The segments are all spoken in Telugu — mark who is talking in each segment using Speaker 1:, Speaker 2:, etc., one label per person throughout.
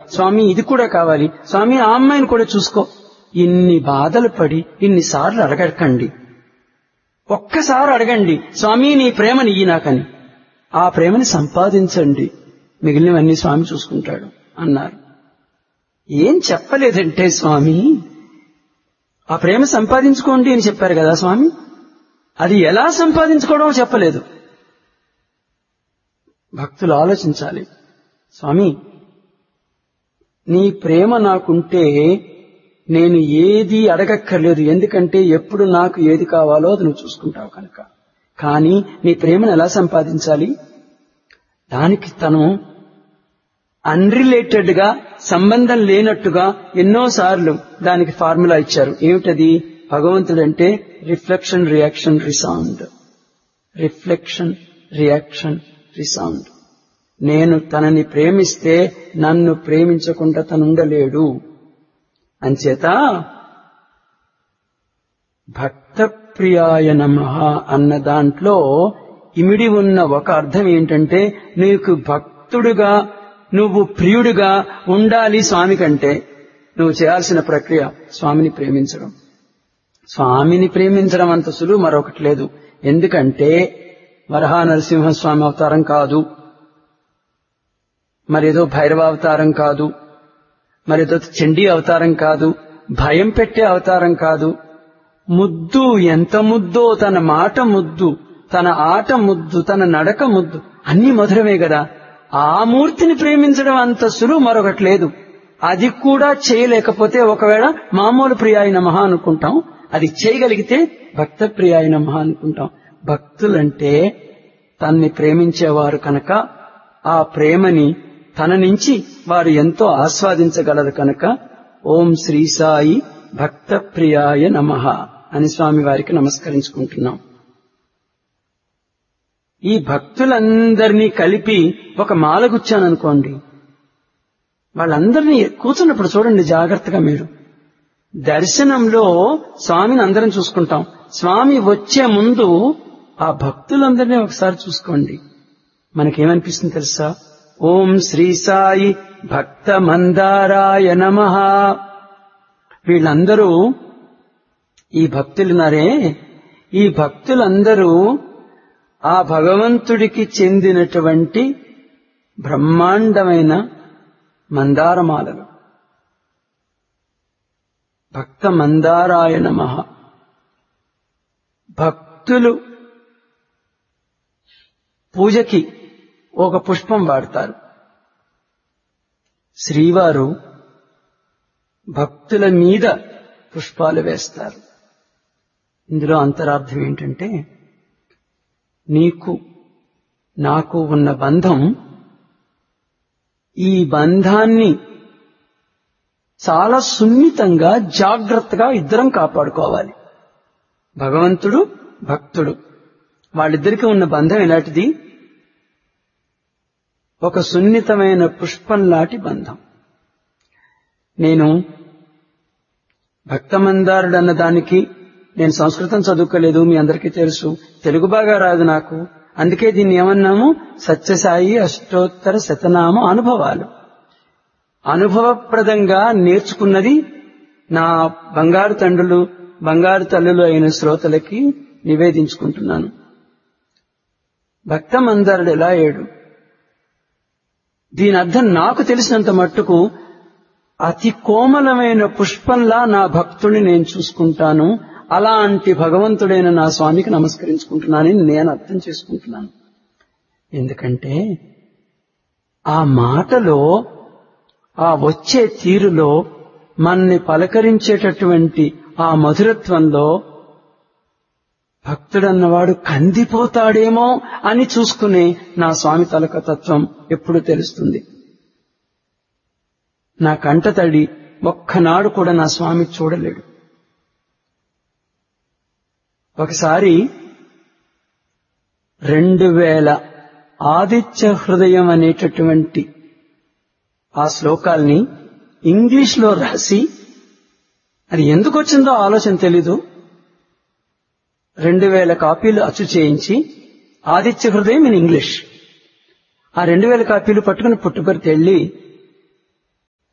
Speaker 1: స్వామి ఇది కూడా కావాలి స్వామి ఆ అమ్మాయిని కూడా చూసుకో ఇన్ని బాధలు పడి ఇన్నిసార్లు అడగకండి ఒక్కసారి అడగండి స్వామి నీ ప్రేమని ఇయ్యి నాకని ఆ ప్రేమని సంపాదించండి మిగిలినవన్నీ స్వామి చూసుకుంటాడు అన్నారు ఏం చెప్పలేదంటే స్వామి ఆ ప్రేమ సంపాదించుకోండి అని చెప్పారు కదా స్వామి అది ఎలా సంపాదించుకోవడం చెప్పలేదు భక్తులు ఆలోచించాలి స్వామి నీ ప్రేమ నాకుంటే నేను ఏది అడగక్కర్లేదు ఎందుకంటే ఎప్పుడు నాకు ఏది కావాలో అది నువ్వు చూసుకుంటావు కనుక కానీ నీ ప్రేమను ఎలా సంపాదించాలి దానికి తను అన్రిలేటెడ్ గా సంబంధం లేనట్టుగా ఎన్నోసార్లు దానికి ఫార్ములా ఇచ్చారు ఏమిటది భగవంతుడంటే reflection reaction resound reflection reaction resound నేను తనని ప్రేమిస్తే నన్ను ప్రేమించకుండా తను ఉండలేడు అంచేత భక్త ప్రియాయ నమ అన్న దాంట్లో ఇమిడి ఉన్న ఒక అర్థం ఏంటంటే నీకు భక్తుడుగా నువ్వు ప్రియుడిగా ఉండాలి స్వామి కంటే నువ్వు చేయాల్సిన ప్రక్రియ స్వామిని ప్రేమించడం స్వామిని ప్రేమించడం అంత సులువు మరొకటి లేదు ఎందుకంటే వరహా నరసింహస్వామి అవతారం కాదు మరేదో భైరవ అవతారం కాదు మరేదో చండీ అవతారం కాదు భయం పెట్టే అవతారం కాదు ముద్దు ఎంత ముద్దో తన మాట ముద్దు తన ఆట ముద్దు తన నడక ముద్దు అన్ని మధురమే కదా ఆ మూర్తిని ప్రేమించడం అంత సులువు మరొకటి లేదు అది కూడా చేయలేకపోతే ఒకవేళ మామూలు ప్రియాయ నమః అనుకుంటాం అది చేయగలిగితే భక్త ప్రియాయ నమః అనుకుంటాం భక్తులంటే తన్ని ప్రేమించేవారు కనుక ఆ ప్రేమని తన నుంచి వారు ఎంతో ఆస్వాదించగలరు కనుక ఓం శ్రీ సాయి భక్త ప్రియాయ నమః అని స్వామి వారికి నమస్కరించుకుంటున్నాం ఈ భక్తులందరినీ కలిపి ఒక మాల గుచ్చాననుకోండి వాళ్ళందరినీ కూర్చున్నప్పుడు చూడండి జాగ్రత్తగా మీరు దర్శనంలో స్వామిని అందరం చూసుకుంటాం స్వామి వచ్చే ముందు ఆ భక్తులందరినీ ఒకసారి చూసుకోండి మనకేమనిపిస్తుంది తెలుసా ఓం శ్రీ సాయి భక్త మందారాయ నమ వీళ్ళందరూ ఈ భక్తులున్నారే ఈ భక్తులందరూ ఆ భగవంతుడికి చెందినటువంటి బ్రహ్మాండమైన మందారమాలలు భక్త మందారాయ నమ భక్తులు పూజకి ఒక పుష్పం వాడతారు శ్రీవారు భక్తుల మీద పుష్పాలు వేస్తారు ఇందులో అంతరార్థం ఏంటంటే నీకు నాకు ఉన్న బంధం ఈ బంధాన్ని చాలా సున్నితంగా జాగ్రత్తగా ఇద్దరం కాపాడుకోవాలి భగవంతుడు భక్తుడు వాళ్ళిద్దరికి ఉన్న బంధం ఎలాంటిది ఒక సున్నితమైన పుష్పం లాంటి బంధం నేను భక్తమందారుడు అన్న దానికి నేను సంస్కృతం చదువుకోలేదు మీ అందరికీ తెలుసు తెలుగు బాగా రాదు నాకు అందుకే దీన్ని ఏమన్నాము సత్యసాయి అష్టోత్తర శతనామ అనుభవాలు అనుభవప్రదంగా నేర్చుకున్నది నా బంగారు తండ్రులు బంగారు తల్లులు అయిన శ్రోతలకి నివేదించుకుంటున్నాను భక్తమందారుడు ఎలా ఏడు దీని అర్థం నాకు తెలిసినంత మట్టుకు అతి కోమలమైన పుష్పంలా నా భక్తుడిని నేను చూసుకుంటాను అలాంటి భగవంతుడైన నా స్వామికి నమస్కరించుకుంటున్నానని నేను అర్థం చేసుకుంటున్నాను ఎందుకంటే ఆ మాటలో ఆ వచ్చే తీరులో మన్ని పలకరించేటటువంటి ఆ మధురత్వంలో భక్తుడన్నవాడు కందిపోతాడేమో అని చూసుకునే నా స్వామి తలక తత్వం ఎప్పుడు తెలుస్తుంది నా కంటతడి ఒక్కనాడు కూడా నా స్వామి చూడలేడు ఒకసారి రెండు వేల ఆదిత్య హృదయం అనేటటువంటి ఆ శ్లోకాల్ని ఇంగ్లీష్ లో రాసి అది ఎందుకు వచ్చిందో ఆలోచన తెలీదు రెండు వేల కాపీలు అచ్చు చేయించి ఆదిత్య హృదయం ఇన్ ఇంగ్లీష్ ఆ రెండు వేల కాపీలు పట్టుకుని పుట్టుపరితి వెళ్ళి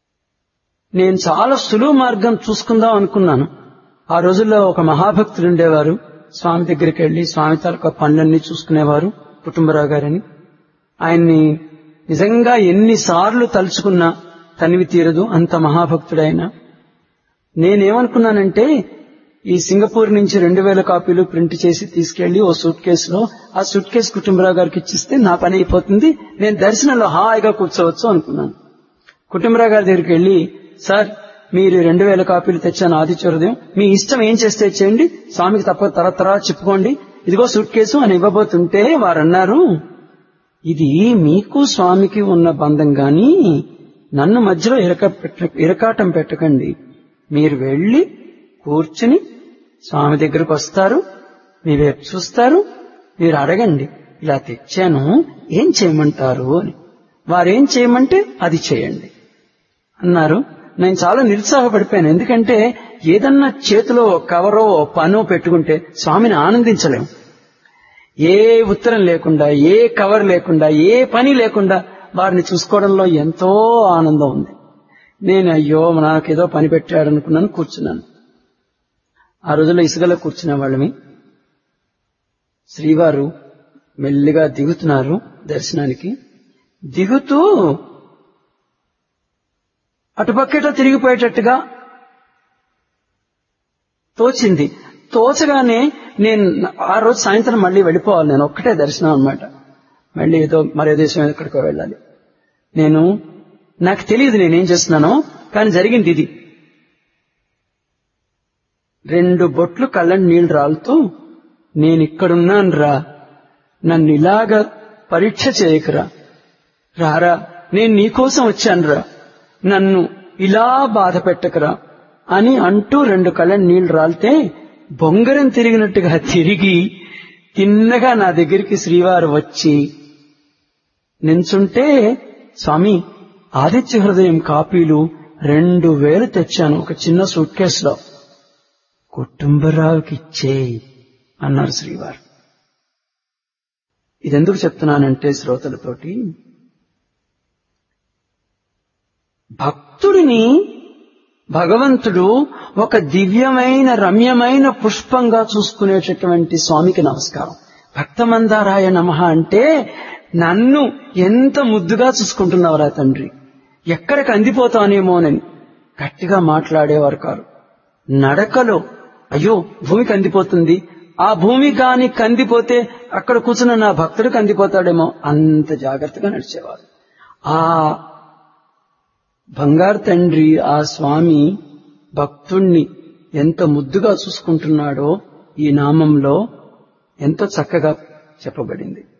Speaker 1: నేను చాలా సులువు మార్గం చూసుకుందాం అనుకున్నాను ఆ రోజుల్లో ఒక మహాభక్తుడు ఉండేవారు స్వామి దగ్గరికి వెళ్లి స్వామి తాలూకా పనులన్నీ చూసుకునేవారు కుటుంబరావు గారని ఆయన్ని నిజంగా ఎన్నిసార్లు తలుచుకున్నా తనివి తీరదు అంత మహాభక్తుడైన నేనేమనుకున్నానంటే ఈ సింగపూర్ నుంచి రెండు వేల కాపీలు ప్రింట్ చేసి తీసుకెళ్లి ఓ సూట్ కేసులో ఆ సూట్ కేసు కుటుంబరావు గారికి ఇచ్చిస్తే నా పని అయిపోతుంది నేను దర్శనంలో హాయిగా కూర్చోవచ్చు అనుకున్నాను కుటుంబరావు గారి దగ్గరికి వెళ్లి సార్ మీరు రెండు వేల కాపీలు తెచ్చాను ఆదిత్య హృదయం మీ ఇష్టం ఏం చేస్తే చేయండి స్వామికి తప్ప తర తర చెప్పుకోండి ఇదిగో సూట్ కేసు అని ఇవ్వబోతుంటే వారు అన్నారు ఇది మీకు స్వామికి ఉన్న బంధం గాని నన్ను మధ్యలో ఇరక పెట్ట ఇరకాటం పెట్టకండి మీరు వెళ్ళి కూర్చుని స్వామి దగ్గరకు వస్తారు మీ వైపు చూస్తారు మీరు అడగండి ఇలా తెచ్చాను ఏం చేయమంటారు అని వారేం చేయమంటే అది చేయండి అన్నారు నేను చాలా నిరుత్సాహపడిపోయాను ఎందుకంటే ఏదన్నా చేతిలో కవరో పనో పెట్టుకుంటే స్వామిని ఆనందించలేము ఏ ఉత్తరం లేకుండా ఏ కవర్ లేకుండా ఏ పని లేకుండా వారిని చూసుకోవడంలో ఎంతో ఆనందం ఉంది నేను అయ్యో నాకేదో పని పెట్టాడు అనుకున్నాను కూర్చున్నాను ఆ రోజుల్లో ఇసుకలో కూర్చునే వాళ్ళమి శ్రీవారు మెల్లిగా దిగుతున్నారు దర్శనానికి దిగుతూ అటుపక్కట తిరిగిపోయేటట్టుగా తోచింది తోచగానే నేను ఆ రోజు సాయంత్రం మళ్ళీ వెళ్ళిపోవాలి నేను ఒక్కటే దర్శనం అనమాట మళ్ళీ ఏదో మరో దేశం ఎక్కడికో వెళ్ళాలి నేను నాకు తెలియదు నేనేం చేస్తున్నానో కానీ జరిగింది ఇది రెండు బొట్లు కళ్ళని నీళ్లు రాలుతూ నేను ఇక్కడున్నాను రా నన్ను ఇలాగ పరీక్ష చేయకురా రారా నేను నీకోసం వచ్చాను రా నన్ను ఇలా బాధ పెట్టకరా అని అంటూ రెండు కళ్ళని నీళ్లు రాలితే బొంగరం తిరిగినట్టుగా తిరిగి తిన్నగా నా దగ్గరికి శ్రీవారు వచ్చి నించుంటే స్వామి ఆదిత్య హృదయం కాపీలు రెండు వేలు తెచ్చాను ఒక చిన్న సూట్ కేసులో కుటుంబరావుకి ఇచ్చేయి అన్నారు శ్రీవారు ఇదెందుకు చెప్తున్నానంటే శ్రోతలతోటి భక్తుడిని భగవంతుడు ఒక దివ్యమైన రమ్యమైన పుష్పంగా చూసుకునేటటువంటి స్వామికి నమస్కారం భక్తమందారాయ నమ అంటే నన్ను ఎంత ముద్దుగా చూసుకుంటున్నావురా తండ్రి ఎక్కడికి అందిపోతానేమోనని గట్టిగా మాట్లాడేవారు కారు నడకలో అయ్యో భూమి కందిపోతుంది ఆ భూమి కాని కందిపోతే అక్కడ కూర్చున్న నా భక్తుడు కందిపోతాడేమో అంత జాగ్రత్తగా నడిచేవారు ఆ బంగారు తండ్రి ఆ స్వామి భక్తుణ్ణి ఎంత ముద్దుగా చూసుకుంటున్నాడో ఈ నామంలో ఎంతో చక్కగా చెప్పబడింది